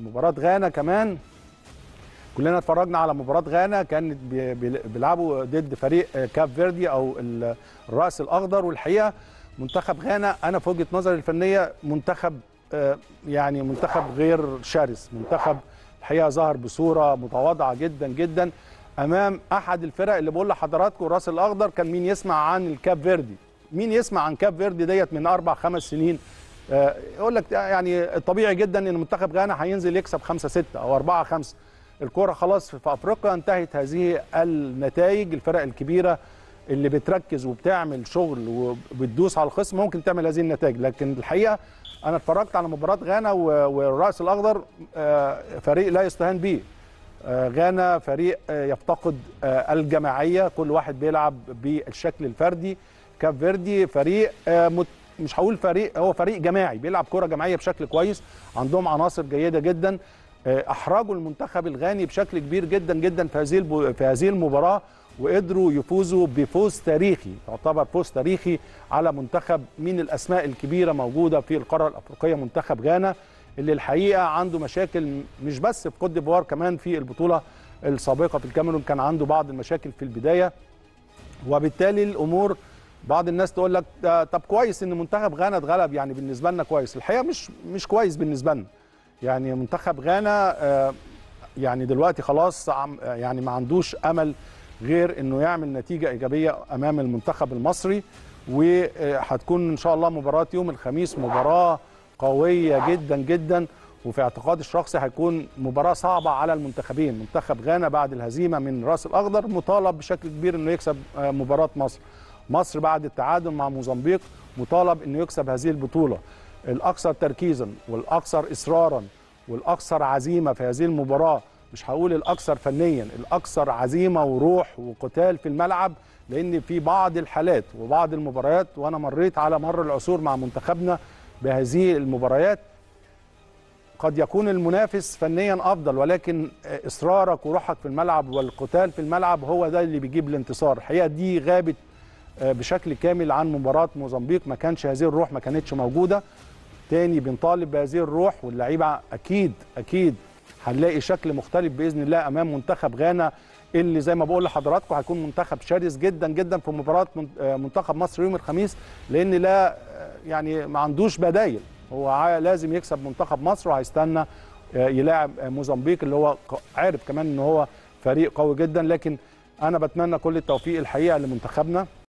مباراه غانا كمان كلنا اتفرجنا على مباراه غانا كانت بي- بي- بيلعبوا ضد فريق آه، كاب فيردي او ال- الراس الاخضر والحقيقه منتخب غانا انا في وجهه نظري الفنيه منتخب آه، يعني منتخب غير شرس منتخب الحقيقه ظهر بصوره متواضعه جدا جدا امام احد الفرق اللي بقول لحضراتكم الراس الاخضر كان مين يسمع عن الكاب فيردي مين يسمع عن كاب فيردي ديت من اربع خمس سنين آه، يقول لك يعني طبيعي جدا ان منتخب غانا هينزل يكسب 5 6 او 4 5 الكره خلاص في افريقيا انتهت هذه النتائج الفرق الكبيره اللي بتركز وبتعمل شغل وبتدوس على الخصم ممكن تعمل هذه النتائج لكن الحقيقه انا اتفرجت على مباراه غانا و- والراس الاخضر آه، فريق لا يستهان به آه، غانا فريق آه، يفتقد آه، الجماعيه كل واحد بيلعب بالشكل الفردي كاب فيردي فريق آه، مت- مش هقول فريق هو فريق جماعي بيلعب كره جماعيه بشكل كويس عندهم عناصر جيده جدا آه، احرجوا المنتخب الغاني بشكل كبير جدا جدا في هذه الب- في هذه المباراه وقدروا يفوزوا بفوز تاريخي يعتبر فوز تاريخي على منتخب من الاسماء الكبيره موجوده في القاره الافريقيه منتخب غانا اللي الحقيقه عنده مشاكل مش بس في كوت ديفوار كمان في البطوله السابقه في الكاميرون كان عنده بعض المشاكل في البدايه وبالتالي الامور بعض الناس تقول لك ده طب كويس ان منتخب غانا اتغلب يعني بالنسبه لنا كويس الحقيقه مش مش كويس بالنسبه لنا يعني منتخب غانا آه، يعني دلوقتي خلاص عم- يعني ما عندوش امل غير انه يعمل نتيجه ايجابيه امام المنتخب المصري وهتكون ان شاء الله مباراه يوم الخميس مباراه قويه جدا جدا وفي اعتقادي الشخصي هيكون مباراه صعبه على المنتخبين منتخب غانا بعد الهزيمه من راس الاخضر مطالب بشكل كبير انه يكسب آه، مباراه مصر مصر بعد التعادل مع موزمبيق مطالب انه يكسب هذه البطوله الاكثر تركيزا والاكثر اصرارا والاكثر عزيمه في هذه المباراه مش هقول الاكثر فنيا الاكثر عزيمه وروح وقتال في الملعب لان في بعض الحالات وبعض المباريات وانا مريت على مر العصور مع منتخبنا بهذه المباريات قد يكون المنافس فنيا افضل ولكن اصرارك وروحك في الملعب والقتال في الملعب هو ده اللي بيجيب الانتصار الحقيقه دي غابت آه، بشكل كامل عن مباراه موزمبيق ما كانش هذه الروح ما كانتش موجوده تاني بنطالب بهذه الروح واللعيبه اكيد اكيد هنلاقي شكل مختلف باذن الله امام منتخب غانا اللي زي ما بقول لحضراتكم هيكون منتخب شرس جدا جدا في مباراه من- آه، منتخب مصر يوم الخميس لان لا آه، يعني ما عندوش بدايل هو عا- لازم يكسب منتخب مصر وهيستنى آه، يلاعب آه، موزمبيق اللي هو ق- عارف كمان ان هو فريق قوي جدا لكن انا بتمنى كل التوفيق الحقيقه لمنتخبنا